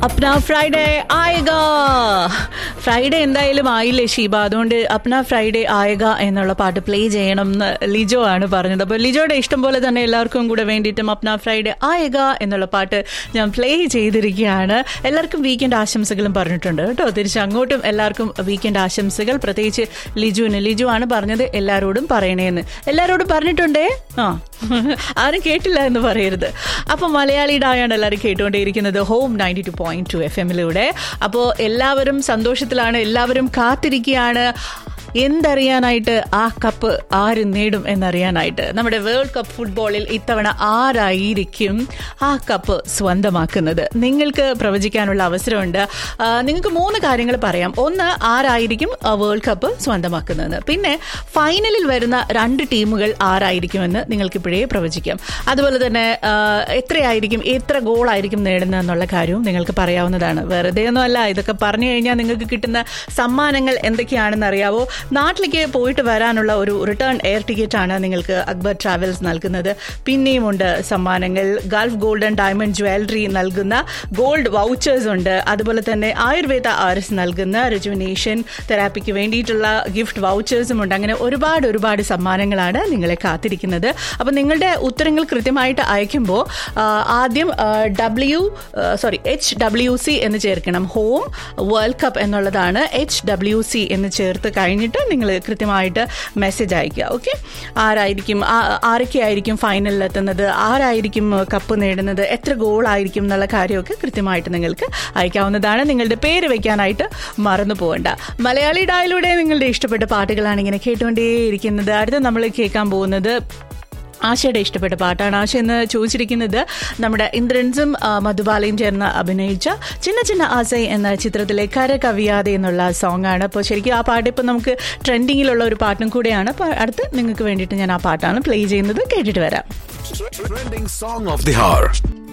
അപ്ന Friday ആയക Friday എന്തായാലും ആയില്ലേ ഷീബ അതുകൊണ്ട് അപ്ന ഫ്രൈഡേ ആയക എന്നുള്ള പാട്ട് പ്ലേ ചെയ്യണം എന്ന് ലിജോ ആണ് പറഞ്ഞത് അപ്പോൾ ലിജോയുടെ ഇഷ്ടം പോലെ തന്നെ എല്ലാവർക്കും കൂടെ വേണ്ടിയിട്ടും അപ്ന ഫ്രൈഡേ ആയക എന്നുള്ള പാട്ട് ഞാൻ പ്ലേ ചെയ്തിരിക്കുകയാണ് എല്ലാവർക്കും വീക്കെൻഡ് ആശംസകളും പറഞ്ഞിട്ടുണ്ട് കേട്ടോ തിരിച്ച് അങ്ങോട്ടും എല്ലാവർക്കും വീക്കെൻഡ് ആശംസകൾ പ്രത്യേകിച്ച് ലിജുവിന് ലിജു ആണ് പറഞ്ഞത് എല്ലാവരോടും പറയണേന്ന് എല്ലാവരോടും പറഞ്ഞിട്ടുണ്ടേ ആ ആരും കേട്ടില്ല എന്ന് പറയരുത് അപ്പോൾ മലയാളിയുടെ ആയാണ് എല്ലാവരും കേട്ടുകൊണ്ടേയിരിക്കുന്നത് home ninety two point two F എമ്മിലൂടെ അപ്പോൾ എല്ലാവരും സന്തോഷത്തിലാണ് എല്ലാവരും കാത്തിരിക്കുകയാണ് എന്തറിയാനായിട്ട് ആ കപ്പ് ആര് നേടും എന്നറിയാനായിട്ട് നമ്മുടെ വേൾഡ് കപ്പ് ഫുട്ബോളിൽ ഇത്തവണ ആരായിരിക്കും ആ കപ്പ് സ്വന്തമാക്കുന്നത് നിങ്ങൾക്ക് പ്രവചിക്കാനുള്ള അവസരമുണ്ട് ആ, നിങ്ങൾക്ക് മൂന്ന് കാര്യങ്ങൾ പറയാം ഒന്ന് ആരായിരിക്കും ആ വേൾഡ് കപ്പ് സ്വന്തമാക്കുന്നതെന്ന് പിന്നെ ഫൈനലിൽ വരുന്ന രണ്ട് ടീമുകൾ ആരായിരിക്കുമെന്ന് നിങ്ങൾക്കിപ്പോഴേ പ്രവചിക്കാം അതുപോലെ തന്നെ ആ, എത്രയായിരിക്കും എത്ര ഗോളായിരിക്കും നേടുന്നത് എന്നുള്ള കാര്യവും നിങ്ങൾക്ക് പറയാവുന്നതാണ് വെറുതെ ഒന്നുമല്ല ഇതൊക്കെ പറഞ്ഞു കഴിഞ്ഞാൽ നിങ്ങൾക്ക് കിട്ടുന്ന സമ്മാനങ്ങൾ എന്തൊക്കെയാണെന്ന് അറിയാവോ നാട്ടിലേക്ക് പോയിട്ട് വരാനുള്ള ഒരു റിട്ടേൺ എയർ ടിക്കറ്റ് ആണ് നിങ്ങൾക്ക് അക്ബർ ട്രാവൽസ് നൽകുന്നത് പിന്നെയുമുണ്ട് സമ്മാനങ്ങൾ ഗൾഫ് ഗോൾഡൻ ഡയമണ്ട് ജ്വല്ലറി നൽകുന്ന ഗോൾഡ് വൗച്ചേഴ്സ് ഉണ്ട് അതുപോലെ തന്നെ ആയുർവേദ ആർഎസ് നൽകുന്ന റിജുവിനേഷൻ തെറാപ്പിക്ക് വേണ്ടിയിട്ടുള്ള ഗിഫ്റ്റ് വൗച്ചേഴ്സും ഉണ്ട് അങ്ങനെ ഒരുപാട് ഒരുപാട് സമ്മാനങ്ങളാണ് നിങ്ങളെ കാത്തിരിക്കുന്നത് അപ്പം നിങ്ങളുടെ ഉത്തരങ്ങൾ കൃത്യമായിട്ട് അയക്കുമ്പോൾ ആ, ആദ്യം W sorry H W C എന്ന് ചേർക്കണം ഹോം വേൾഡ് കപ്പ് എന്നുള്ളതാണ് എച്ച് ഡബ്ല്യു സി എന്ന് ചേർത്ത് കഴിഞ്ഞിട്ട് നിങ്ങൾ കൃത്യമായിട്ട് മെസ്സേജ് അയക്കുക ഓക്കെ ആരായിരിക്കും ആ- ആരൊക്കെയായിരിക്കും ഫൈനലിൽ എത്തുന്നത് ആരായിരിക്കും കപ്പ് നേടുന്നത് എത്ര ഗോൾ ആയിരിക്കും എന്നുള്ള കാര്യമൊക്കെ കൃത്യമായിട്ട് നിങ്ങൾക്ക് അയക്കാവുന്നതാണ് നിങ്ങളുടെ പേര് വെക്കാനായിട്ട് മറന്നു പോകണ്ട മലയാളി ഡായിലൂടെ നിങ്ങളുടെ ഇഷ്ടപ്പെട്ട പാട്ടുകളാണ് ഇങ്ങനെ കേട്ടുകൊണ്ടേയിരിക്കുന്നത് അടുത്ത നമ്മൾ കേൾക്കാൻ പോകുന്നത് ആശയുടെ ഇഷ്ടപ്പെട്ട പാട്ടാണ് ആശ എന്ന് ചോദിച്ചിരിക്കുന്നത് നമ്മുടെ ഇന്ദ്രൻസും ആ, മധുബാലയും ചേർന്ന് അഭിനയിച്ച ചിന്ന ചിന്ന ആസൈ എന്ന ചിത്രത്തിലെ കര കവിയാതെ എന്നുള്ള സോങ് ആണ് അപ്പോൾ ശരിക്കും ആ പാട്ട് ഇപ്പം നമുക്ക് ട്രെൻഡിങ്ങിലുള്ള ഒരു പാട്ടും കൂടെയാണ് അപ്പോൾ അടുത്ത് നിങ്ങൾക്ക് വേണ്ടിയിട്ട് ഞാൻ ആ പാട്ടാണ് പ്ലേ ചെയ്യുന്നത് കേട്ടിട്ട് വരാം Trending song of the hour.